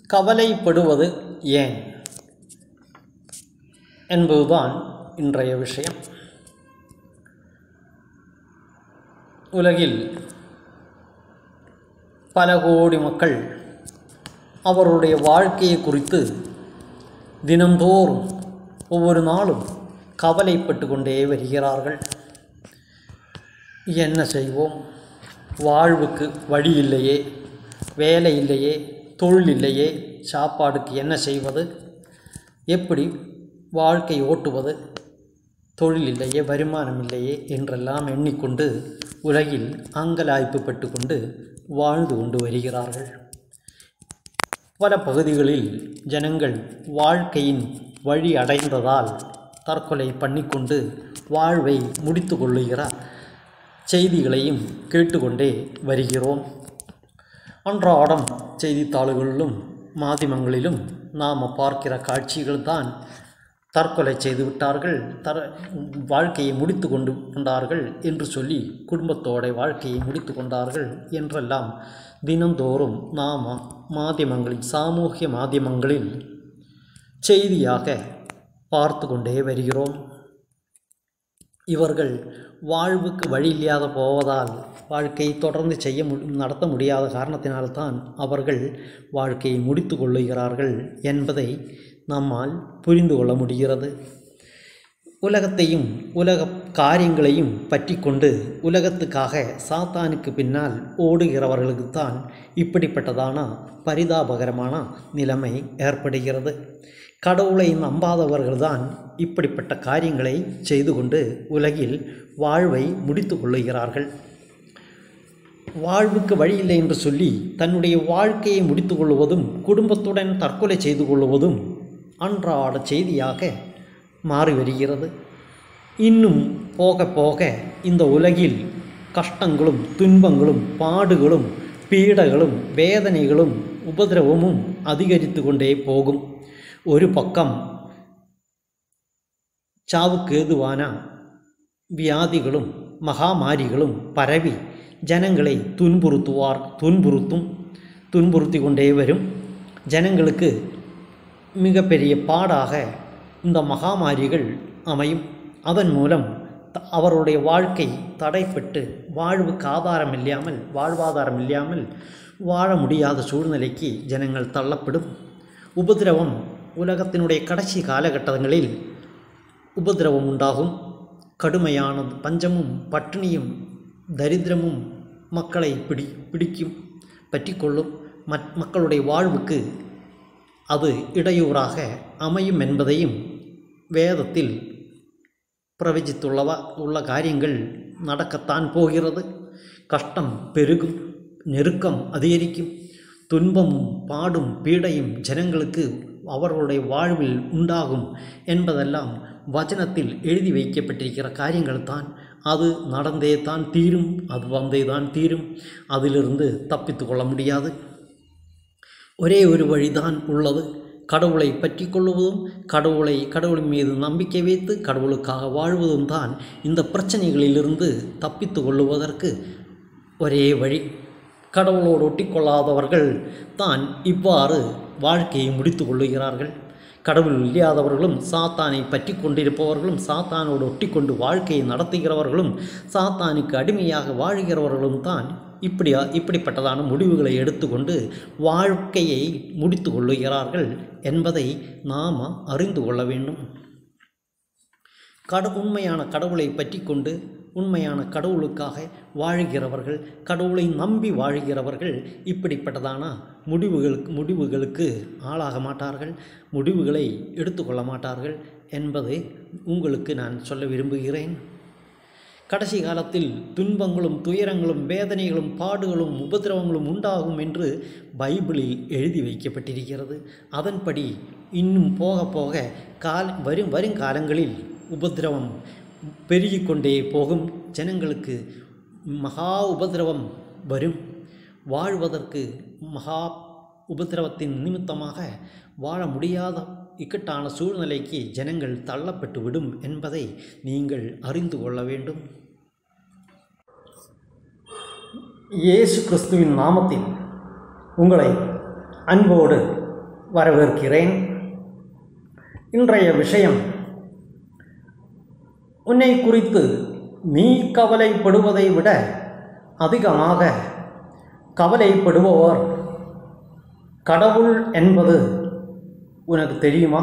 கவலைப்படுவது ஏன் என்பதுதான் இன்றைய விஷயம் உலகில் பல கோடி மக்கள் அவருடைய வாழ்க்கையை குறித்து தினந்தோறும் ஒவ்வொரு நாளும் கவலைப்பட்டு கொண்டே வருகிறார்கள் என்ன செய்வோம் வாழ்வுக்கு வழி இல்லையே வேலை இல்லையே தொழில் இல்லையே சாப்பாடுக்கு என்ன செய்வது எப்படி வாழ்க்கை ஓட்டுவது தொழில் இல்லையே வருமானம் இல்லையே என்றெல்லாம் எண்ணிக்கொண்டு உலகில் அங்கலாய்ப்பு பட்டு கொண்டு வாழ்ந்து கொண்டு வருகிறார்கள் பல பகுதிகளில் ஜனங்கள் வாழ்க்கையின் வழி அடைந்ததால் தற்கொலை பண்ணிக்கொண்டு வாழ்வை முடித்து கொள்ளுகிற செய்திகளையும் கேட்டுக்கொண்டே வருகிறோம் அன்றாடம் செய்தித்தாள்களிலும் மாധ്യമங்களிலும் நாம் பார்க்கிற காட்சிகள் தான் தற்கொலை செய்து விட்டார்கள் தர வாழ்க்கையை முடித்து கொண்டு கொண்டார்கள் என்று சொல்லி குடும்பத்தோட வாழ்க்கையை முடித்து கொண்டார்கள் என்றெல்லாம் தினந்தோறும் நாம் மாധ്യമங்களில் சாமூகிய மாധ്യമங்களில் செய்தியாக பார்த்து கொண்டே வருகிறோம் இவர்கள் வாழ்வுக்கு வழி இல்லாத போவதால் வாழ்க்கையை தொடர்ந்து செய்ய மு நடத்த முடியாத காரணத்தினால்தான் அவர்கள் வாழ்க்கையை முடித்து கொள்ளுகிறார்கள் என்பதை நம்மால் புரிந்து கொள்ள முடிகிறது உலகத்தையும் உலக காரியங்களையும் பற்றி கொண்டு உலகத்துக்காக சாத்தானுக்கு பின்னால் ஓடுகிறவர்களுக்குத்தான் இப்படிப்பட்டதான பரிதாபகரமான நிலைமை ஏற்படுகிறது கடவுளை நம்பாதவர்கள்தான் இப்படிப்பட்ட காரியங்களை செய்து கொண்டு உலகில் வாழ்வை முடித்து கொள்ளுகிறார்கள் வாழ்வுக்கு வழி இல்லை என்று சொல்லி தன்னுடைய வாழ்க்கையை முடித்து கொள்வதும் குடும்பத்துடன் தற்கொலை செய்து கொள்வதும் அன்றாட செய்தியாக மாறி வருகிறது இன்னும் போக போக இந்த உலகில் கஷ்டங்களும் துன்பங்களும் பாடுகளும் பீடைகளும் வேதனைகளும் உபதிரவமும் அதிகரித்து கொண்டே போகும் ஒரு பக்கம் சாவுக்கு ஏதுவான வியாதிகளும் மகாமாரிகளும் பரவி ஜனங்களை துன்புறுத்துவார் துன்புறுத்தும் துன்புறுத்தி கொண்டே வரும் ஜனங்களுக்கு மிகப்பெரிய பாடாக இந்த மகாமாரிகள் அமையும் அதன் மூலம் த- அவருடைய வாழ்க்கை தடைப்பட்டு வாழ்வுக்கு ஆதாரம் இல்லாமல் வாழ்வாதாரம் இல்லாமல் வாழ முடியாத சூழ்நிலைக்கு ஜனங்கள் தள்ளப்படும் உபதிரவம் உலகத்தினுடைய கடைசி காலகட்டங்களில் உபதிரவம் உண்டாகும் கடுமையான பஞ்சமும் பட்டினியும் தரித்திரமும் மக்களை பிடி பிடிக்கும் பற்றிக்கொள்ளும் மற் மக்களுடைய வாழ்வுக்கு அது இடையூறாக அமையும் என்பதையும் வேதத்தில் பிரவச்சித்துள்ளவ உள்ள காரியங்கள் நடக்கத்தான் போகிறது கஷ்டம் பெருகும் நெருக்கம் அதிகரிக்கும் துன்பமும் பாடும் பீடையும் ஜனங்களுக்கு அவர்களுடைய வாழ்வில் உண்டாகும் என்பதெல்லாம் வசனத்தில் எழுதி வைக்கப்பட்டிருக்கிற காரியங்கள் தான் அது நடந்தே தான் தீரும் அது வந்தே தான் தீரும் அதிலிருந்து தப்பித்து கொள்ள முடியாது ஒரே ஒரு வழிதான் உள்ளது கடவுளை பற்றி கொள்வதும் கடவுளை கடவுளின் மீது நம்பிக்கை வைத்து கடவுளுக்காக வாழ்வதும் தான் இந்த பிரச்சனைகளிலிருந்து தப்பித்து கொள்ளுவதற்கு ஒரே வழி கடவுளோடு ஒட்டிக்கொள்ளாதவர்கள் தான் இவ்வாறு வாழ்க்கையை முடித்து கொள்ளுகிறார்கள் கடவுள் இல்லாதவர்களும் சாத்தானை பற்றி கொண்டிருப்பவர்களும் சாத்தானோடு ஒட்டிக்கொண்டு வாழ்க்கையை நடத்துகிறவர்களும் சாத்தானுக்கு அடிமையாக வாழ்கிறவர்களும் தான் இப்படியா இப்படிப்பட்டதான முடிவுகளை எடுத்துக்கொண்டு வாழ்க்கையை முடித்து கொள்ளுகிறார்கள் என்பதை நாம் அறிந்து கொள்ள வேண்டும் கட உண்மையான கடவுளை பற்றி கொண்டு உண்மையான கடவுளுக்காக வாழ்கிறவர்கள் கடவுளை நம்பி வாழ்கிறவர்கள் இப்படிப்பட்டதான முடிவுகளுக்கு முடிவுகளுக்கு ஆளாக மாட்டார்கள் முடிவுகளை எடுத்துக்கொள்ள மாட்டார்கள் என்பதை உங்களுக்கு நான் சொல்ல விரும்புகிறேன் கடைசி காலத்தில் துன்பங்களும் துயரங்களும் வேதனைகளும் பாடுகளும் உபதிரவங்களும் உண்டாகும் என்று பைபிளில் எழுதி வைக்கப்பட்டிருக்கிறது அதன்படி இன்னும் போக போக கால் வரும் வருங்காலங்களில் உபதிரவம் பெருகிக்கொண்டே போகும் ஜனங்களுக்கு மகா உபதிரவம் வரும் வாழ்வதற்கு மகா உபதிரவத்தின் நிமித்தமாக வாழ முடியாத இக்கட்டான சூழ்நிலைக்கு ஜனங்கள் தள்ளப்பட்டு விடும் என்பதை நீங்கள் அறிந்து கொள்ள வேண்டும் இயேசு கிறிஸ்துவின் நாமத்தில் உங்களை அன்போடு வரவேற்கிறேன் இன்றைய விஷயம் உன்னை குறித்து நீ கவலைப்படுவதை விட அதிகமாக கவலைப்படுபவர் கடவுள் என்பது உனக்கு தெரியுமா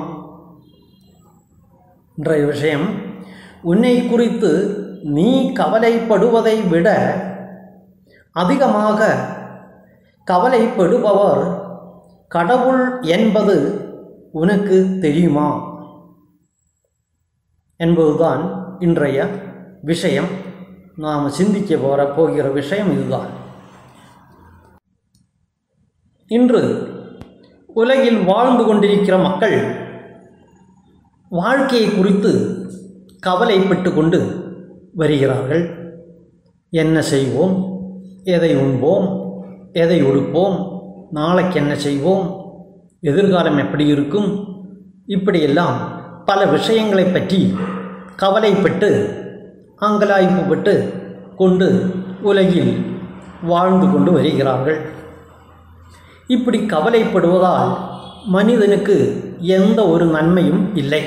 இன்றைய விஷயம் உன்னை குறித்து நீ கவலைப்படுவதை விட அதிகமாக கவலைப்படுபவர் கடவுள் என்பது உனக்கு தெரியுமா என்பதுதான் இன்றைய விஷயம் நாம் சிந்திக்க போகிற போகிற விஷயம் இதுதான் இன்று உலகில் வாழ்ந்து கொண்டிருக்கிற மக்கள் வாழ்க்கையை குறித்து கவலைப்பட்டு கொண்டு வருகிறார்கள் என்ன செய்வோம் எதை உண்போம் எதை உடுப்போம் நாளைக்கு என்ன செய்வோம் எதிர்காலம் எப்படி இருக்கும் இப்படியெல்லாம் பல விஷயங்களை பற்றி கவலைப்பட்டு அங்கலாய்ப்புப்பட்டு கொண்டு உலகில் வாழ்ந்து கொண்டு வருகிறார்கள் இப்படி கவலைப்படுவதால் மனிதனுக்கு எந்த ஒரு நன்மையும் இல்லை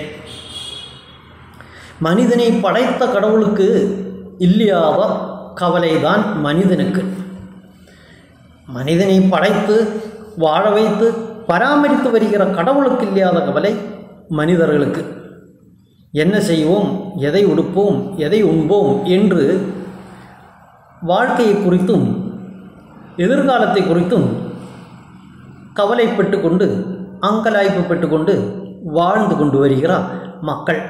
மனிதனை படைத்த கடவுளுக்கு இல்லாத கவலைதான் மனிதனுக்கு மனிதனை படைத்து வாழ வைத்து பராமரித்து வருகிற கடவுளுக்கு இல்லாத கவலை மனிதர்களுக்கு என்ன செய்வோம் எதை உடுப்போம் எதை உண்போம் என்று வாழ்க்கையை குறித்தும் எதிர்காலத்தை குறித்தும் கவலைப்பட்டு கொண்டு அங்கலாய்ப்புப்பட்டு கொண்டு வாழ்ந்து கொண்டு வருகிறார் மக்கள்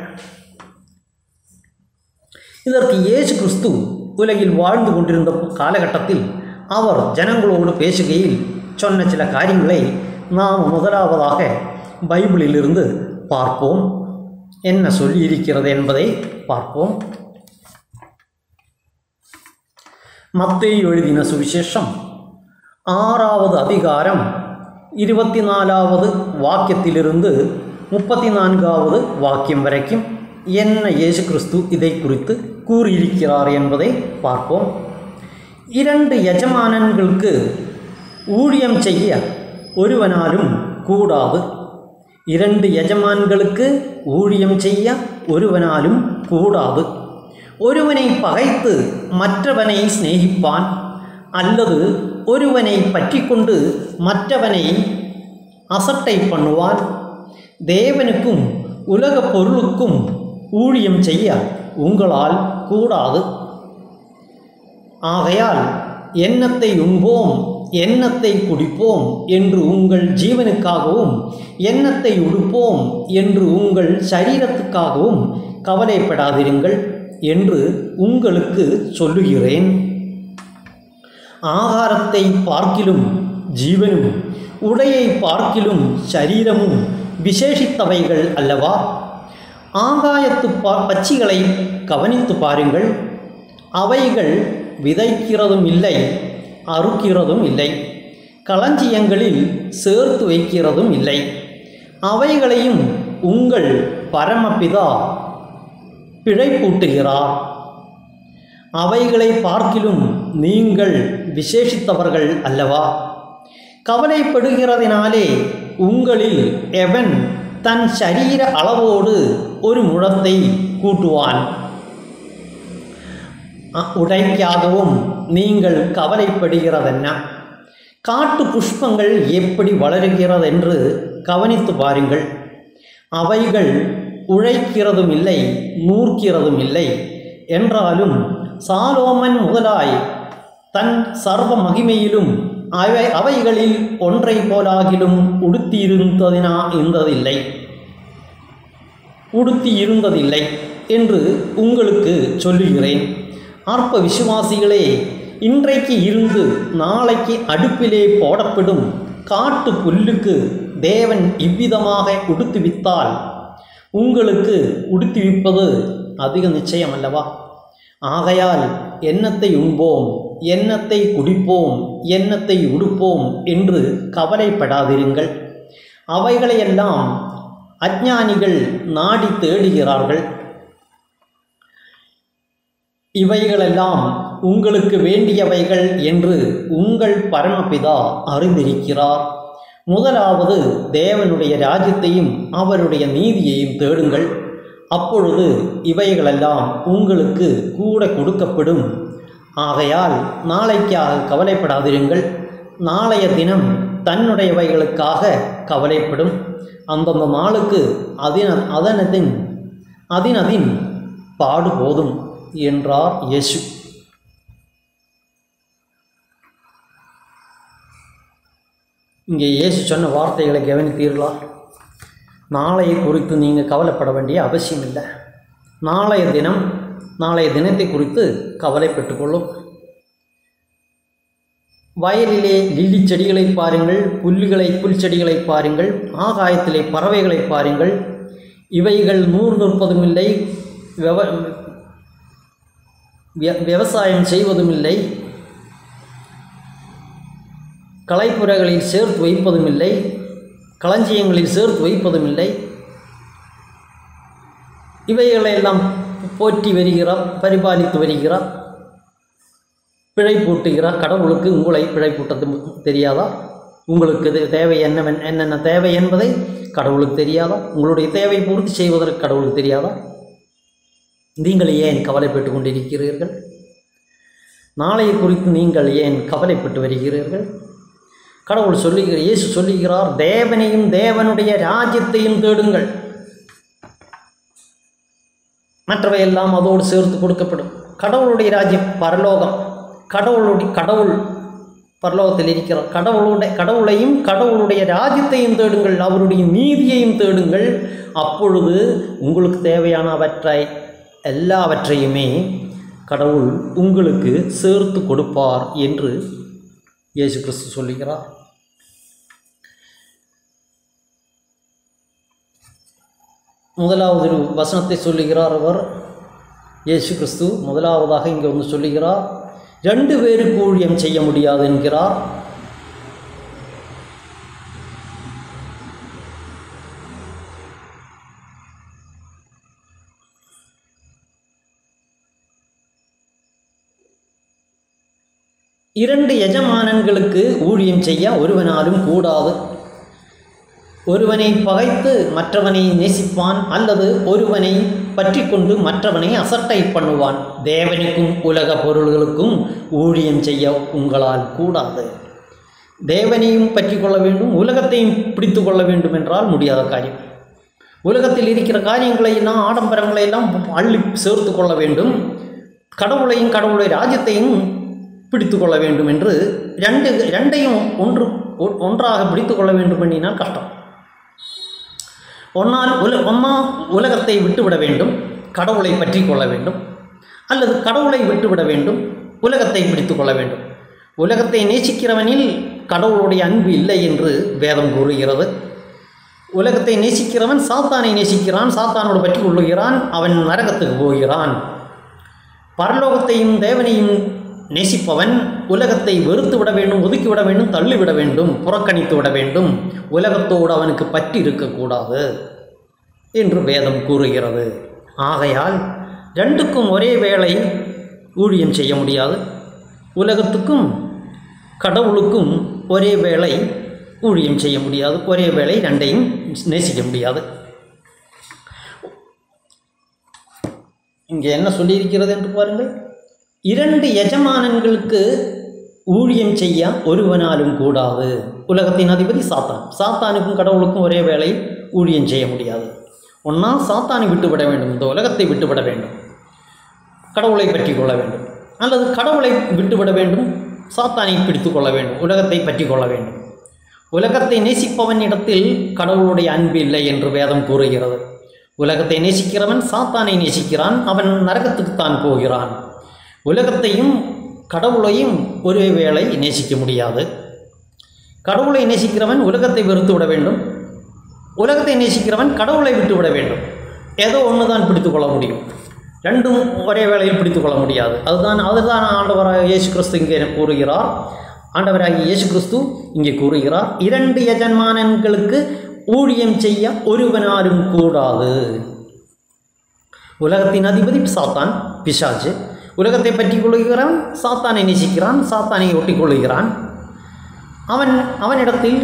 இதற்கு இயேசு கிறிஸ்து உலகில் வாழ்ந்து கொண்டிருந்த காலகட்டத்தில் அவர் ஜனங்களோடு பேசுகையில் சொன்ன சில காரியங்களை நாம் முதலாவதாக பைபிளிலிருந்து பார்ப்போம் என்ன சொல்லியிருக்கிறது என்பதை பார்ப்போம் மத்தேயு எழுதின சுவிசேஷம் ஆறாவது அதிகாரம் இருபத்தி நாலாவது வாக்கியத்திலிருந்து முப்பத்தி நான்காவது வாக்கியம் வரைக்கும் என்ன இயேசு கிறிஸ்து இதை குறித்து கூறியிருக்கிறார் என்பதை பார்ப்போம் இரண்டு எஜமானன்களுக்கு ஊழியம் செய்ய ஒருவனாலும் கூடாது இரண்டு எஜமான்களுக்கு ஊழியம் செய்ய ஒருவனாலும் கூடாது ஒருவனை பகைத்து மற்றவனை சிநேகிப்பான் அல்லது ஒருவனை பற்றி கொண்டு மற்றவனை அசட்டை பண்ணுவான் தேவனுக்கும் உலக பொருளுக்கும் ஊழியம் செய்ய உங்களால் கூடாது ஆகையால் எண்ணத்தை உண்போம் எண்ணத்தை குடிப்போம் என்று உங்கள் ஜீவனுக்காகவும் எண்ணத்தை உடுப்போம் என்று உங்கள் சரீரத்துக்காகவும் கவலைப்படாதிருங்கள் என்று உங்களுக்கு சொல்லுகிறேன் ஆகாரத்தை பார்க்கிலும் ஜீவனும் உடையை பார்க்கிலும் சரீரமும் விசேஷித்தவைகள் அல்லவா ஆகாயத்து பா பட்சிகளை கவனித்து பாருங்கள் அவைகள் விதைக்கிறதும் இல்லை அறுக்கிறதும் இல்லை களஞ்சியங்களில் சேர்த்து வைக்கிறதும் இல்லை அவைகளையும் உங்கள் பரமபிதா பிழைப்பூட்டுகிறார் அவைகளை பார்க்கிலும் நீங்கள் விசேஷித்தவர்கள் அல்லவா கவலைப்படுகிறதினாலே உங்களில் எவன் தன் சரீர அளவோடு ஒரு முழத்தை கூட்டுவான் உடைக்காகவும் நீங்கள் கவலைப்படுகிறதென்ன காட்டு புஷ்பங்கள் எப்படி வளருகிறதென்று கவனித்து பாருங்கள் அவைகள் உழைக்கிறதும் இல்லை நூற்கிறதும் இல்லை என்றாலும் சாலோமன் முதலாய் தன் சர்வ மகிமையிலும் அவை அவைகளில் ஒன்றை போலாகிலும் உடுத்தியிருந்ததினா இருந்ததில்லை உடுத்தி இருந்ததில்லை என்று உங்களுக்கு சொல்லுகிறேன் அற்ப விசுவாசிகளே இன்றைக்கு இருந்து நாளைக்கு அடுப்பிலே போடப்படும் காட்டு புல்லுக்கு தேவன் இவ்விதமாக உடுத்துவித்தால் உங்களுக்கு உடுத்துவிப்பது அதிக நிச்சயம் அல்லவா ஆகையால் எண்ணத்தை உண்போம் எண்ணத்தை குடிப்போம் எண்ணத்தை உடுப்போம் என்று கவலைப்படாதிருங்கள் அவைகளையெல்லாம் அஞ்ஞானிகள் நாடி தேடுகிறார்கள் இவைகளெல்லாம் உங்களுக்கு வேண்டியவைகள் என்று உங்கள் பரமபிதா அறிந்திருக்கிறார் முதலாவது தேவனுடைய ராஜ்யத்தையும் அவருடைய நீதியையும் தேடுங்கள் அப்பொழுது இவைகளெல்லாம் உங்களுக்கு கூட கொடுக்கப்படும் ஆகையால் நாளைக்காக கவலைப்படாதிருங்கள் நாளைய தினம் தன்னுடையவைகளுக்காக கவலைப்படும் அந்தந்த நாளுக்கு அதின அதனதின் அதினதின் பாடு போதும் என்றார் இயேசு இங்கே இயேசு சொன்ன வார்த்தைகளை கவனித்தீர்களா நாளைய குறித்து நீங்கள் கவலைப்பட வேண்டிய அவசியம் இல்லை நாளைய தினம் நாளைய தினத்தை குறித்து கவலைப்பட்டுக் கொள்ளும் வயலிலே லில்லி செடிகளை பாருங்கள் புல்லுகளை புல் செடிகளை பாருங்கள் ஆகாயத்திலே பறவைகளை பாருங்கள் இவைகள் நூறு நிற்பதும் இல்லை விவ விய- விவசாயம் செய்வதும் இல்லை கலைப்புறைகளில் சேர்த்து வைப்பதும் இல்லை களஞ்சியங்களில் சேர்த்து வைப்பதும் இல்லை இவைகளை எல்லாம் போற்றி வருகிறார் பரிபாலித்து வருகிறார் பிழை பூட்டுகிறார் கடவுளுக்கு உங்களை பிழை பூட்டது தெரியாதா உங்களுக்கு இது தேவை என்னவென் என்னென்ன தேவை என்பதை கடவுளுக்கு தெரியாதா உங்களுடைய தேவை பூர்த்தி செய்வதற்கு கடவுளுக்கு தெரியாதா நீங்கள் ஏன் கவலைப்பட்டு கொண்டிருக்கிறீர்கள் நாளைய குறித்து நீங்கள் ஏன் கவலைப்பட்டு வருகிறீர்கள் கடவுள் சொல்லுகிற இயேசு சொல்லுகிறார் தேவனையும் தேவனுடைய ராஜ்யத்தையும் தேடுங்கள் மற்றவையெல்லாம் அதோடு சேர்த்து கொடுக்கப்படும் கடவுளுடைய ராஜ்யம் பரலோகம் கடவுளுடைய கடவுள் பரலோகத்தில் இருக்கிறார் கடவுளுடைய கடவுளையும் கடவுளுடைய ராஜ்யத்தையும் தேடுங்கள் அவருடைய நீதியையும் தேடுங்கள் அப்பொழுது உங்களுக்கு தேவையானவற்றை எல்லாவற்றையுமே கடவுள் உங்களுக்கு சேர்த்து கொடுப்பார் என்று இயேசு கிறிஸ்து சொல்லுகிறார் முதலாவது ஒரு வசனத்தை சொல்லுகிறார் அவர் இயேசு கிறிஸ்து முதலாவதாக இங்கே வந்து சொல்லுகிறார் ரெண்டு பேருக்கு ஊழியம் செய்ய முடியாது என்கிறார் இரண்டு எஜமானன்களுக்கு ஊழியம் செய்ய ஒருவனாலும் கூடாது ஒருவனை பகைத்து மற்றவனை நேசிப்பான் அல்லது ஒருவனை பற்றி கொண்டு மற்றவனை அசட்டை பண்ணுவான் தேவனுக்கும் உலக பொருள்களுக்கும் ஊழியம் செய்ய உங்களால் கூடாது தேவனையும் பற்றி கொள்ள வேண்டும் உலகத்தையும் பிடித்து கொள்ள வேண்டும் என்றால் முடியாத காரியம் உலகத்தில் இருக்கிற காரியங்களை எல்லாம் ஆடம்பரங்களை எல்லாம் அள்ளி சேர்த்து கொள்ள வேண்டும் கடவுளையும் கடவுளுடைய ராஜ்யத்தையும் பிடித்து கொள்ள வேண்டும் என்று ரெண்டு ரெண்டையும் ஒன்று ஒ- ஒன்றாக பிடித்து கொள்ள வேண்டும் பண்ணினால் கஷ்டம் ஒன்னால் உல ஒன்றா உலகத்தை விட்டுவிட வேண்டும் கடவுளை பற்றி கொள்ள வேண்டும் அல்லது கடவுளை விட்டுவிட வேண்டும் உலகத்தை பிடித்து கொள்ள வேண்டும் உலகத்தை நேசிக்கிறவனில் கடவுளுடைய அன்பு இல்லை என்று வேதம் கூறுகிறது உலகத்தை நேசிக்கிறவன் சாத்தானை நேசிக்கிறான் சாத்தானோடு பற்றி கொள்ளுகிறான் அவன் நரகத்துக்கு போகிறான் பரலோகத்தையும் தேவனையும் நேசிப்பவன் உலகத்தை வெறுத்து விட வேண்டும் ஒதுக்கிவிட வேண்டும் தள்ளிவிட வேண்டும் புறக்கணித்து விட வேண்டும் உலகத்தோடு அவனுக்கு பற்றி இருக்கக்கூடாது என்று வேதம் கூறுகிறது ஆகையால் ரெண்டுக்கும் ஒரே வேளை ஊழியம் செய்ய முடியாது உலகத்துக்கும் கடவுளுக்கும் ஒரே வேளை ஊழியம் செய்ய முடியாது ஒரே வேளை ரெண்டையும் நேசிக்க முடியாது இங்கே என்ன சொல்லியிருக்கிறது என்று பாருங்கள் இரண்டு எஜமானன்களுக்கு ஊழியம் செய்ய ஒருவனாலும் கூடாது உலகத்தின் அதிபதி சாத்தான் சாத்தானுக்கும் கடவுளுக்கும் ஒரே வேளை ஊழியம் செய்ய முடியாது ஒன்றா சாத்தானை விட்டுவிட வேண்டும் இந்த உலகத்தை விட்டுவிட வேண்டும் கடவுளை பற்றி கொள்ள வேண்டும் அல்லது கடவுளை விட்டுவிட வேண்டும் சாத்தானை பிடித்து கொள்ள வேண்டும் உலகத்தை பற்றி கொள்ள வேண்டும் உலகத்தை நேசிப்பவன் இடத்தில் கடவுளுடைய அன்பு இல்லை என்று வேதம் கூறுகிறது உலகத்தை நேசிக்கிறவன் சாத்தானை நேசிக்கிறான் அவன் நரகத்துக்குத்தான் போகிறான் உலகத்தையும் கடவுளையும் ஒரே வேளை நேசிக்க முடியாது கடவுளை நேசிக்கிறவன் உலகத்தை வெறுத்து விட வேண்டும் உலகத்தை நேசிக்கிறவன் கடவுளை விட்டு விட வேண்டும் ஏதோ ஒன்று தான் பிடித்து கொள்ள முடியும் ரெண்டும் ஒரே வேளையில் பிடித்து கொள்ள முடியாது அதுதான் அதுதான் ஆண்டவராக இயேசு கிறிஸ்து இங்கே கூறுகிறார் ஆண்டவராகிய இயேசு கிறிஸ்து இங்கே கூறுகிறார் இரண்டு எஜமானன்களுக்கு ஊழியம் செய்ய ஒருவனாலும் கூடாது உலகத்தின் அதிபதி சாத்தான் பிசாஜு உலகத்தை பற்றி கொள்ளுகிறான் சாத்தானை நேசிக்கிறான் சாத்தானை ஒட்டிக் கொள்ளுகிறான் அவன் அவனிடத்தில்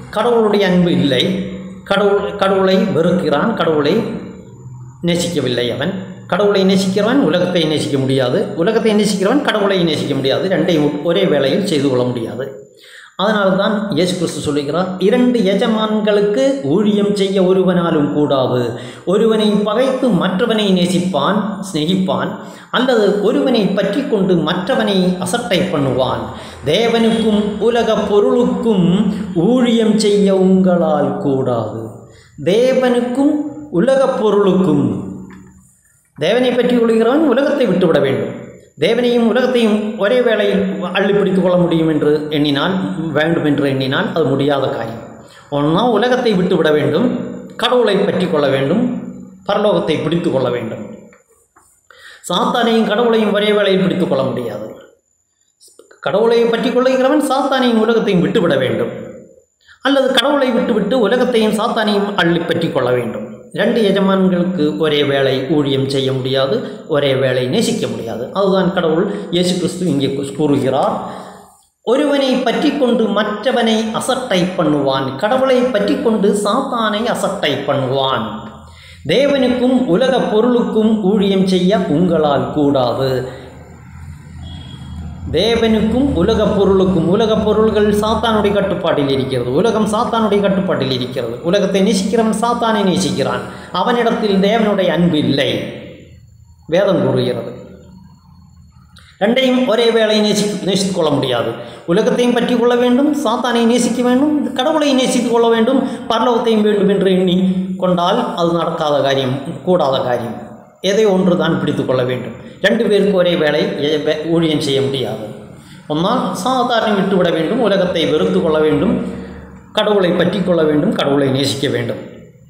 கடவுளுடைய அன்பு இல்லை கடவுள் கடவுளை வெறுக்கிறான் கடவுளை நேசிக்கவில்லை அவன் கடவுளை நேசிக்கிறவன் உலகத்தை நேசிக்க முடியாது உலகத்தை நேசிக்கிறவன் கடவுளை நேசிக்க முடியாது ரெண்டையும் ஒரே வேளையில் செய்து கொள்ள முடியாது அதனால தான் இயேசு கிறிஸ்து சொல்லுகிறார் இரண்டு எஜமான்களுக்கு ஊழியம் செய்ய ஒருவனாலும் கூடாது ஒருவனை பகைத்து மற்றவனை நேசிப்பான் சிநேகிப்பான் அல்லது ஒருவனை பற்றி கொண்டு மற்றவனை அசட்டை பண்ணுவான் தேவனுக்கும் உலக பொருளுக்கும் ஊழியம் செய்ய உங்களால் கூடாது தேவனுக்கும் உலக பொருளுக்கும் தேவனை பற்றி கொள்கிறவன் உலகத்தை விட்டுவிட வேண்டும் தேவனையும் உலகத்தையும் ஒரே வேளையில் அள்ளி பிடித்துக் கொள்ள முடியும் என்று எண்ணினால் வேண்டும் என்று எண்ணினால் அது முடியாத காரியம் ஒன்றா உலகத்தை விட்டுவிட வேண்டும் கடவுளை பற்றி கொள்ள வேண்டும் பரலோகத்தை பிடித்து கொள்ள வேண்டும் சாத்தானையும் கடவுளையும் ஒரே வேளையில் பிடித்துக் கொள்ள முடியாது கடவுளை பற்றி கொள்ளுகிறவன் சாத்தானையும் உலகத்தையும் விட்டுவிட வேண்டும் அல்லது கடவுளை விட்டுவிட்டு உலகத்தையும் சாத்தானையும் அள்ளி பற்றி கொள்ள வேண்டும் ரெண்டு எஜமான்களுக்கு ஒரே வேளை ஊழியம் செய்ய முடியாது ஒரே வேளை நேசிக்க முடியாது அதுதான் கடவுள் இயேசு கிறிஸ்து இங்கே கூறுகிறார் ஒருவனை பற்றி கொண்டு மற்றவனை அசட்டை பண்ணுவான் கடவுளை பற்றி கொண்டு சாத்தானை அசட்டை பண்ணுவான் தேவனுக்கும் உலக பொருளுக்கும் ஊழியம் செய்ய உங்களால் கூடாது தேவனுக்கும் உலக பொருளுக்கும் உலக பொருள்கள் சாத்தானுடைய கட்டுப்பாட்டில் இருக்கிறது உலகம் சாத்தானுடைய கட்டுப்பாட்டில் இருக்கிறது உலகத்தை நேசிக்கிறவன் சாத்தானை நேசிக்கிறான் அவனிடத்தில் தேவனுடைய அன்பு இல்லை வேதம் கூறுகிறது ரெண்டையும் ஒரே வேளை நேசி நேசித்துக் கொள்ள முடியாது உலகத்தையும் பற்றி கொள்ள வேண்டும் சாத்தானை நேசிக்க வேண்டும் கடவுளை நேசித்துக் கொள்ள வேண்டும் பரலோகத்தையும் வேண்டும் என்று எண்ணி கொண்டால் அது நடக்காத காரியம் கூடாத காரியம் எதை ஒன்று தான் பிடித்து கொள்ள வேண்டும் ரெண்டு பேருக்கு ஒரே வேலை எ- வே- ஊழியம் செய்ய முடியாது ஒன்னால் சாதாரண விட்டுவிட வேண்டும் உலகத்தை வெறுத்து கொள்ள வேண்டும் கடவுளை பற்றி கொள்ள வேண்டும் கடவுளை நேசிக்க வேண்டும்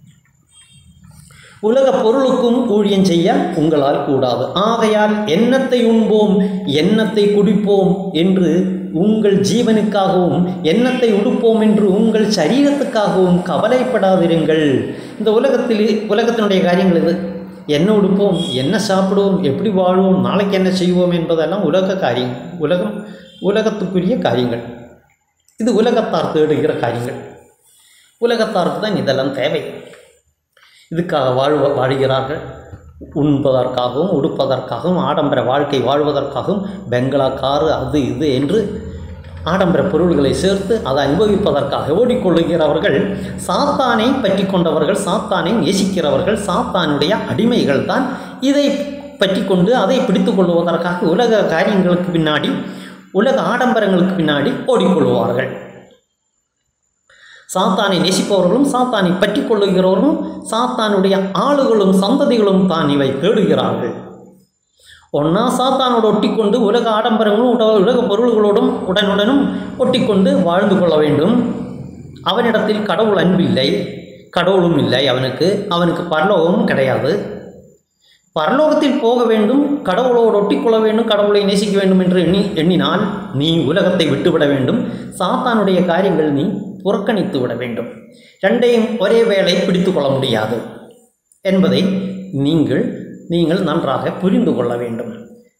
உலக பொருளுக்கும் ஊழியம் செய்ய உங்களால் கூடாது ஆகையால் எண்ணத்தை உண்போம் எண்ணத்தை குடிப்போம் என்று உங்கள் ஜீவனுக்காகவும் எண்ணத்தை உடுப்போம் என்று உங்கள் சரீரத்துக்காகவும் கவலைப்படாதிருங்கள் இந்த உலகத்தில் உலகத்தினுடைய காரியங்கள் இது என்ன உடுப்போம் என்ன சாப்பிடுவோம் எப்படி வாழ்வோம் நாளைக்கு என்ன செய்வோம் என்பதெல்லாம் உலக காரியம் உலகம் உலகத்துக்குரிய காரியங்கள் இது உலகத்தார் தேடுகிற காரியங்கள் உலகத்தாருக்கு தான் இதெல்லாம் தேவை இதுக்காக வாழ்வ வாழ்கிறார்கள் உண்பதற்காகவும் உடுப்பதற்காகவும் ஆடம்பர வாழ்க்கை வாழ்வதற்காகவும் பெங்களா காரு அது இது என்று ஆடம்பர பொருள்களை சேர்த்து அதை அனுபவிப்பதற்காக ஓடிக்கொள்ளுகிறவர்கள் சாத்தானை பற்றி கொண்டவர்கள் சாத்தானை நேசிக்கிறவர்கள் சாத்தானுடைய அடிமைகள் தான் இதை பற்றி கொண்டு அதை பிடித்து கொள்வதற்காக உலக காரியங்களுக்கு பின்னாடி உலக ஆடம்பரங்களுக்கு பின்னாடி ஓடிக்கொள்வார்கள் சாத்தானை நேசிப்பவர்களும் சாத்தானை பற்றி கொள்ளுகிறவர்களும் சாத்தானுடைய ஆளுகளும் சந்ததிகளும் தான் இவை தேடுகிறார்கள் ஒன்றா சாத்தானோடு ஒட்டிக்கொண்டு உலக ஆடம்பரங்களும் உட உலக பொருள்களோடும் உடனுடனும் ஒட்டிக்கொண்டு வாழ்ந்து கொள்ள வேண்டும் அவனிடத்தில் கடவுள் அன்பில்லை கடவுளும் இல்லை அவனுக்கு அவனுக்கு பரலோகமும் கிடையாது பரலோகத்தில் போக வேண்டும் கடவுளோடு ஒட்டிக்கொள்ள வேண்டும் கடவுளை நேசிக்க வேண்டும் என்று எண்ணி எண்ணினால் நீ உலகத்தை விட்டுவிட வேண்டும் சாத்தானுடைய காரியங்கள் நீ புறக்கணித்து விட வேண்டும் ரெண்டையும் ஒரே வேளை பிடித்து கொள்ள முடியாது என்பதை நீங்கள் நீங்கள் நன்றாக புரிந்து கொள்ள வேண்டும்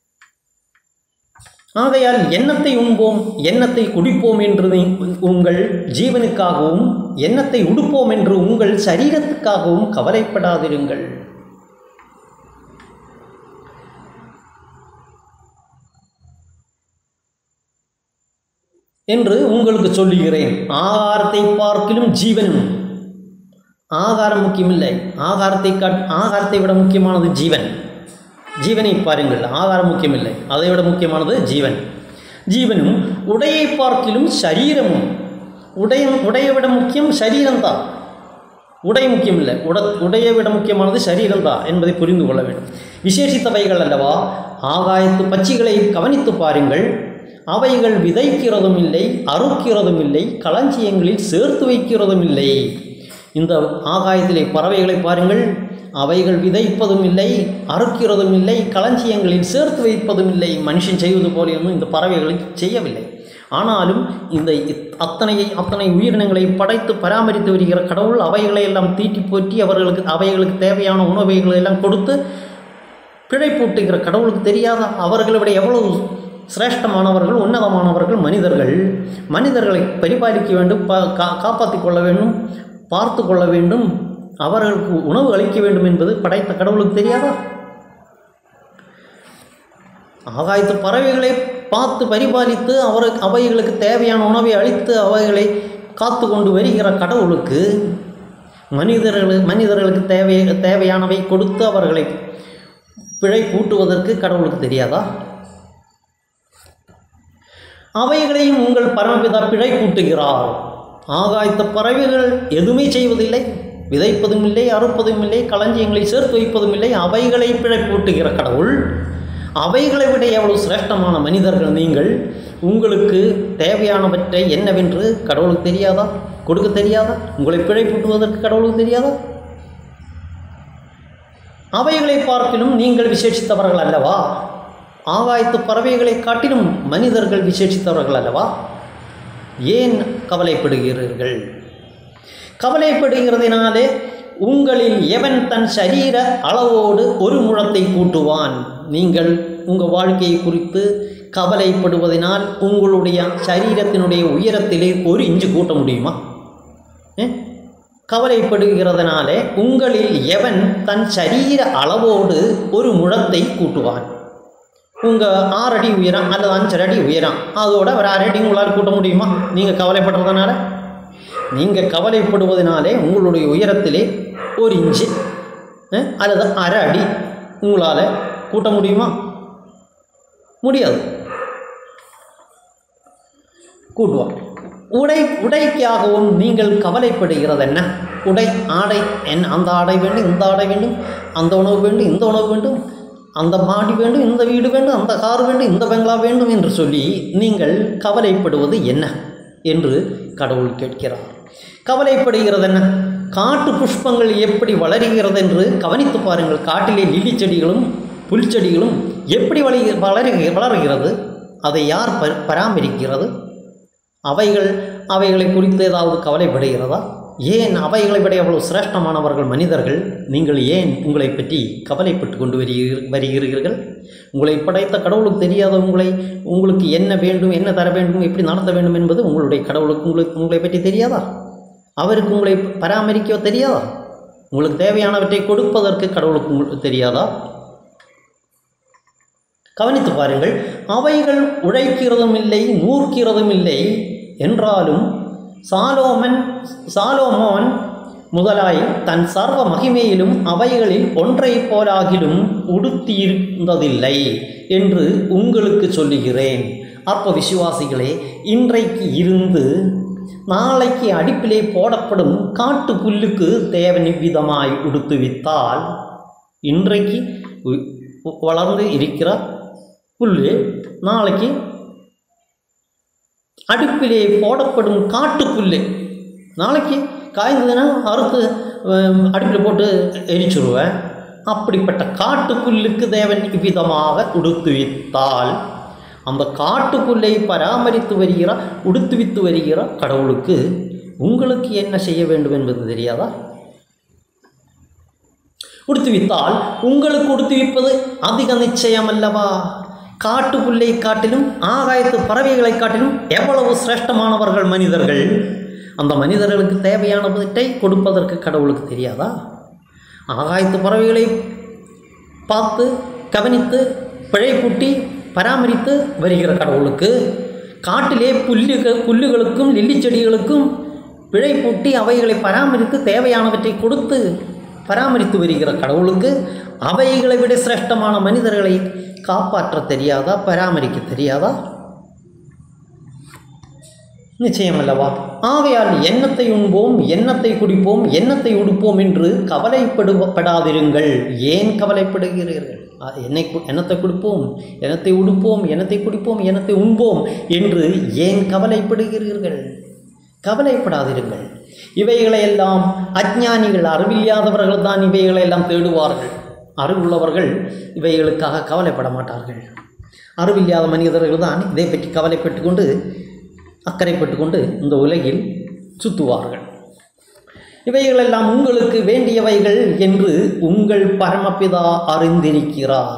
ஆகையால் எண்ணத்தை உண்போம் எண்ணத்தை குடிப்போம் என்று நீ- உங்கள் ஜீவனுக்காகவும் எண்ணத்தை உடுப்போம் என்று உங்கள் சரீரத்துக்காகவும் கவலைப்படாதிருங்கள் என்று உங்களுக்கு சொல்லுகிறேன் ஆகாரத்தை பார்க்கிலும் ஜீவனும் ஆகாரம் முக்கியமில்லை ஆகாரத்தை காட் ஆகாரத்தை விட முக்கியமானது ஜீவன் ஜீவனை பாருங்கள் ஆகாரம் முக்கியமில்லை அதை விட முக்கியமானது ஜீவன் ஜீவனும் உடையை பார்க்கிலும் சரீரமும் உடைய உடையை விட முக்கியம் சரீரம்தான் உடை முக்கியமில்லை உட உடையை விட முக்கியமானது சரீரம்தான் என்பதை புரிந்து கொள்ள வேண்டும் விசேஷித்தவைகள் அல்லவா ஆகாயத்து பட்சிகளை கவனித்து பாருங்கள் அவைகள் விதைக்கிறதும் இல்லை அறுக்கிறதும் இல்லை களஞ்சியங்களில் சேர்த்து வைக்கிறதும் இல்லை இந்த ஆகாயத்திலே பறவைகளை பாருங்கள் அவைகள் விதைப்பதும் இல்லை அறுக்கிறதும் இல்லை களஞ்சியங்களில் சேர்த்து வைப்பதும் இல்லை மனுஷன் செய்வது போலேயும் இந்த பறவைகளை செய்யவில்லை ஆனாலும் இந்த இத்- அத்தனை அத்தனை உயிரினங்களை படைத்து பராமரித்து வருகிற கடவுள் அவைகளை எல்லாம் தீட்டி போற்றி அவர்களுக்கு அவைகளுக்கு தேவையான உணவுகளை எல்லாம் கொடுத்து பிழைப்பூட்டுகிற கடவுளுக்கு தெரியாத அவர்களை விட எவ்வளவு சிரேஷ்டமானவர்கள் உன்னதமானவர்கள் மனிதர்கள் மனிதர்களை பரிபாலிக்க வேண்டும் பா கா காப்பாற்றிக் கொள்ள வேண்டும் பார்த்து கொள்ள வேண்டும் அவர்களுக்கு உணவு அளிக்க வேண்டும் என்பது படைத்த கடவுளுக்கு தெரியாதா ஆகாயத்து பறவைகளை பார்த்து பரிபாலித்து அவர் அவைகளுக்கு தேவையான உணவை அளித்து அவைகளை காத்து கொண்டு வருகிற கடவுளுக்கு மனிதர்கள் மனிதர்களுக்கு தேவை தேவையானவை கொடுத்து அவர்களை பிழை கூட்டுவதற்கு கடவுளுக்கு தெரியாதா அவைகளையும் உங்கள் பரமபிதா பிழை கூட்டுகிறார் ஆகாயத்த பறவைகள் எதுவுமே செய்வதில்லை விதைப்பதும் இல்லை அறுப்பதும் இல்லை களஞ்சியங்களை சேர்த்து வைப்பதும் இல்லை அவைகளை பிழை கூட்டுகிற கடவுள் அவைகளை விட எவ்வளவு சிரேஷ்டமான மனிதர்கள் நீங்கள் உங்களுக்கு தேவையானவற்றை என்னவென்று கடவுளுக்கு தெரியாதா கொடுக்க தெரியாதா உங்களை பிழை கூட்டுவதற்கு கடவுளுக்கு தெரியாதா அவைகளை பார்க்கிலும் நீங்கள் விசேஷித்தவர்கள் அல்லவா ஆகாயத்து பறவைகளை காட்டிலும் மனிதர்கள் விசேஷித்தவர்கள் அல்லவா ஏன் கவலைப்படுகிறீர்கள் கவலைப்படுகிறதினாலே உங்களில் எவன் தன் சரீர அளவோடு ஒரு முழத்தை கூட்டுவான் நீங்கள் உங்கள் வாழ்க்கையை குறித்து கவலைப்படுவதனால் உங்களுடைய சரீரத்தினுடைய உயரத்திலே ஒரு இஞ்சு கூட்ட முடியுமா ஏ? கவலைப்படுகிறதுனாலே உங்களில் எவன் தன் சரீர அளவோடு ஒரு முழத்தை கூட்டுவான் உங்கள் ஆறு அடி உயரம் அல்லது அஞ்சரை அடி உயரம் அதோட ஒரு அரை அடி உங்களால் கூட்ட முடியுமா நீங்கள் கவலைப்படுறதுனால நீங்கள் கவலைப்படுவதனாலே உங்களுடைய உயரத்திலே ஒரு இன்ச்சு அஹ், அல்லது அரை அடி உங்களால் கூட்ட முடியுமா முடியாது கூட்டுவான் உடை உடைக்காகவும் நீங்கள் கவலைப்படுகிறது என்ன உடை ஆடை என்ன அந்த ஆடை வேண்டும் இந்த ஆடை வேண்டும் அந்த உணவு வேண்டும் இந்த உணவு வேண்டும் அந்த மாடி வேண்டும் இந்த வீடு வேண்டும் அந்த கார் வேண்டும் இந்த பெங்களா வேண்டும் என்று சொல்லி நீங்கள் கவலைப்படுவது என்ன என்று கடவுள் கேட்கிறார் கவலைப்படுகிறது என்ன காட்டு புஷ்பங்கள் எப்படி வளருகிறது என்று கவனித்து பாருங்கள் காட்டிலே லில்லி செடிகளும் புல் செடிகளும் எப்படி வளி வளரு வளருகிறது அதை யார் ப பராமரிக்கிறது அவைகள் அவைகளை குறித்து ஏதாவது கவலைப்படுகிறதா ஏன் அவைகளை விட எவ்வளவு சிரேஷ்டமானவர்கள் மனிதர்கள் நீங்கள் ஏன் உங்களை பற்றி கவலைப்பட்டு கொண்டு வருகிறீர் வருகிறீர்கள் உங்களை படைத்த கடவுளுக்கு தெரியாத உங்களை உங்களுக்கு என்ன வேண்டும் என்ன தர வேண்டும் எப்படி நடத்த வேண்டும் என்பது உங்களுடைய கடவுளுக்கு உங்களுக்கு உங்களை பற்றி தெரியாதா அவருக்கு உங்களை பராமரிக்க தெரியாதா உங்களுக்கு தேவையானவற்றை கொடுப்பதற்கு கடவுளுக்கு உங்களுக்கு தெரியாதா கவனித்து பாருங்கள் அவைகள் உழைக்கிறதும் இல்லை நூற்கிறதும் இல்லை என்றாலும் சாலோமன் சாலோமோன் முதலாய் தன் சர்வ மகிமையிலும் அவைகளில் ஒன்றைப் போலாகிலும் உடுத்தியிருந்ததில்லை என்று உங்களுக்கு சொல்லுகிறேன் அற்ப விசுவாசிகளே இன்றைக்கு இருந்து நாளைக்கு அடுப்பிலே போடப்படும் காட்டு புல்லுக்கு தேவன் விதமாய் உடுத்துவித்தால் இன்றைக்கு உ- வளர்ந்து இருக்கிற புல்லு நாளைக்கு அடுப்பிலே போடப்படும் காட்டு புல்லு நாளைக்கு காய்ந்ததுன்னா அறுத்து ஹம், அடுப்பில் போட்டு எரிச்சுடுவேன் அப்படிப்பட்ட காட்டு புல்லுக்கு தேவன் இவ்விதமாக உடுத்துவித்தால் அந்த காட்டு புல்லை பராமரித்து வருகிற உடுத்துவித்து வருகிற கடவுளுக்கு உங்களுக்கு என்ன செய்ய வேண்டும் என்பது தெரியாதா உடுத்துவித்தால் உங்களுக்கு உடுத்துவிப்பது அதிக நிச்சயம் அல்லவா காட்டு புல்லை காட்டிலும் ஆகாயத்து பறவைகளை காட்டிலும் எவ்வளவு சிரேஷ்டமானவர்கள் மனிதர்கள் அந்த மனிதர்களுக்கு தேவையானவற்றை கொடுப்பதற்கு கடவுளுக்கு தெரியாதா ஆகாயத்து பறவைகளை பார்த்து கவனித்து பிழை கூட்டி பராமரித்து வருகிற கடவுளுக்கு காட்டிலே புல்லுகள் புல்லுகளுக்கும் லில்லி செடிகளுக்கும் பிழை பூட்டி அவைகளை பராமரித்து தேவையானவற்றை கொடுத்து பராமரித்து வருகிற கடவுளுக்கு அவைகளை விட சிரேஷ்டமான மனிதர்களை காப்பாற்ற தெரியாதா பராமரிக்க தெரியாதா நிச்சயம் அல்லவா ஆகையால் எண்ணத்தை உண்போம் எண்ணத்தை குடிப்போம் எண்ணத்தை உடுப்போம் என்று கவலைப்படுபடாதிருங்கள் ஏன் கவலைப்படுகிறீர்கள் அ, என்னை கு- எண்ணத்தை கொடுப்போம் எண்ணத்தை உடுப்போம் எண்ணத்தை குடிப்போம் எண்ணத்தை உண்போம் என்று ஏன் கவலைப்படுகிறீர்கள் கவலைப்படாதிருங்கள் இவைகளையெல்லாம் அஞ்ஞானிகள் அறிவில்லாதவர்கள் தான் இவைகளையெல்லாம் தேடுவார்கள் அறிவுள்ளவர்கள் இவைகளுக்காக கவலைப்பட மாட்டார்கள் அறிவில்லாத மனிதர்கள் தான் இதை பற்றி கவலைப்பட்டு கொண்டு அக்கறைப்பட்டு கொண்டு இந்த உலகில் சுற்றுவார்கள் இவைகளெல்லாம் உங்களுக்கு வேண்டியவைகள் என்று உங்கள் பரமபிதா அறிந்திருக்கிறார்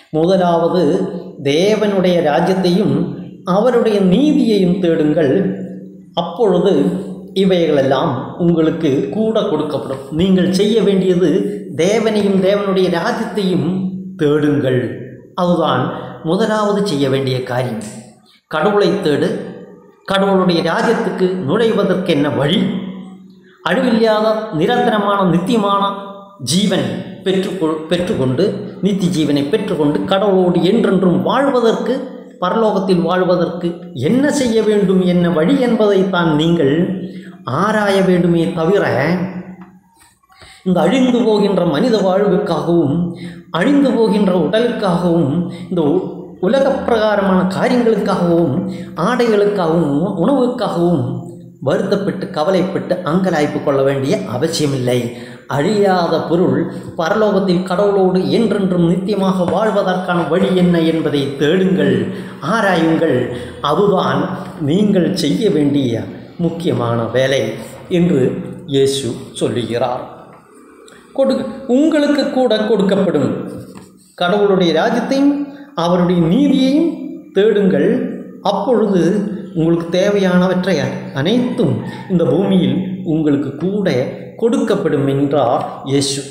முதலாவது தேவனுடைய ராஜ்யத்தையும் அவருடைய நீதியையும் தேடுங்கள் அப்பொழுது இவைகளெல்லாம் உங்களுக்கு கூட கொடுக்கப்படும் நீங்கள் செய்ய வேண்டியது தேவனையும் தேவனுடைய ராஜ்யத்தையும் தேடுங்கள் அதுதான் முதலாவது செய்ய வேண்டிய காரியம் கடவுளை தேடு கடவுளுடைய ராஜ்யத்துக்கு நுழைவதற்கு என்ன வழி அழிவில்லாத நிரந்தரமான நித்தியமான ஜீவன் பெற்றுக்கொள் பெற்றுக்கொண்டு நித்திய ஜீவனை பெற்றுக்கொண்டு கடவுளோடு என்றென்றும் வாழ்வதற்கு பரலோகத்தில் வாழ்வதற்கு என்ன செய்ய வேண்டும் என்ன வழி என்பதைத்தான் நீங்கள் ஆராய வேண்டுமே தவிர இந்த அழிந்து போகின்ற மனித வாழ்வுக்காகவும் அழிந்து போகின்ற உடலுக்காகவும் இந்த உ- உலகப் பிரகாரமான காரியங்களுக்காகவும் ஆடைகளுக்காகவும் உ- உணவுக்காகவும் வருத்தப்பட்டு கவலைப்பட்டு அங்கலாய்ப்பு கொள்ள வேண்டிய அவசியமில்லை அழியாத பொருள் பரலோகத்தில் கடவுளோடு என்றென்றும் நித்தியமாக வாழ்வதற்கான வழி என்ன என்பதை தேடுங்கள் ஆராயுங்கள் அதுதான் நீங்கள் செய்ய வேண்டிய முக்கியமான வேலை என்று இயேசு சொல்லுகிறார் கொடு உங்களுக்கு கூட கொடுக்கப்படும் கடவுளுடைய ராஜ்யத்தையும் அவருடைய நீதியையும் தேடுங்கள் அப்பொழுது உங்களுக்கு தேவையானவற்றை அனைத்தும் இந்த பூமியில் உங்களுக்கு கூட கொடுக்கப்படும் என்றார் இயேசு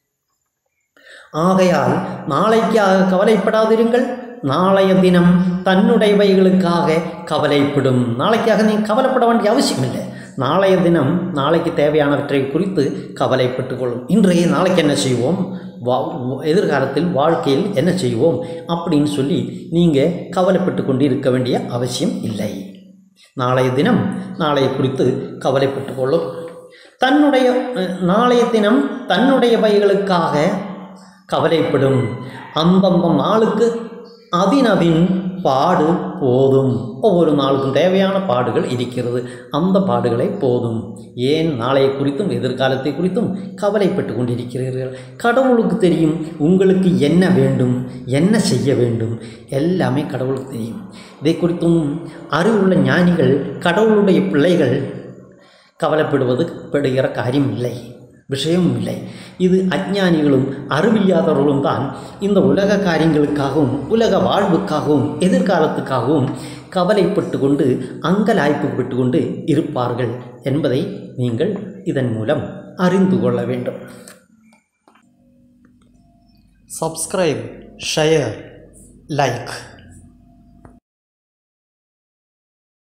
ஆகையால் நாளைக்காக கவலைப்படாதிருங்கள் நாளைய தினம் தன்னுடையவைகளுக்காக கவலைப்படும் நாளைக்காக நீ கவலைப்பட வேண்டிய அவசியம் இல்லை நாளைய தினம் நாளைக்கு தேவையானவற்றை குறித்து கவலைப்பட்டு கொள்ளும் இன்றைய நாளைக்கு என்ன செய்வோம் வா எதிர்காலத்தில் வாழ்க்கையில் என்ன செய்வோம் அப்படின்னு சொல்லி நீங்கள் கவலைப்பட்டு கொண்டு இருக்க வேண்டிய அவசியம் இல்லை நாளைய தினம் நாளைய குறித்து கவலைப்பட்டு கொள்ளும் தன்னுடைய அஹ், நாளைய தினம் தன்னுடைய பைகளுக்காக கவலைப்படும் அந்தந்த நாளுக்கு அதினதின் பாடு போதும் ஒவ்வொரு நாளுக்கும் தேவையான பாடுகள் இருக்கிறது அந்த பாடுகளை போதும் ஏன் நாளைய குறித்தும் எதிர்காலத்தை குறித்தும் கவலைப்பட்டு கொண்டிருக்கிறீர்கள் கடவுளுக்கு தெரியும் உங்களுக்கு என்ன வேண்டும் என்ன செய்ய வேண்டும் எல்லாமே கடவுளுக்கு தெரியும் இதை குறித்தும் அறிவுள்ள ஞானிகள் கடவுளுடைய பிள்ளைகள் கவலைப்படுவது படுகிற காரியம் இல்லை விஷயமும் இல்லை இது அஞ்ஞானிகளும் அறிவில்லாதவர்களும் தான் இந்த உலக காரியங்களுக்காகவும் உலக வாழ்வுக்காகவும் எதிர்காலத்துக்காகவும் கவலைப்பட்டு கொண்டு அங்கலாய்ப்புப்பட்டு கொண்டு இருப்பார்கள் என்பதை நீங்கள் இதன் மூலம் அறிந்து கொள்ள வேண்டும் சப்ஸ்கிரைப் ஷேர் லைக்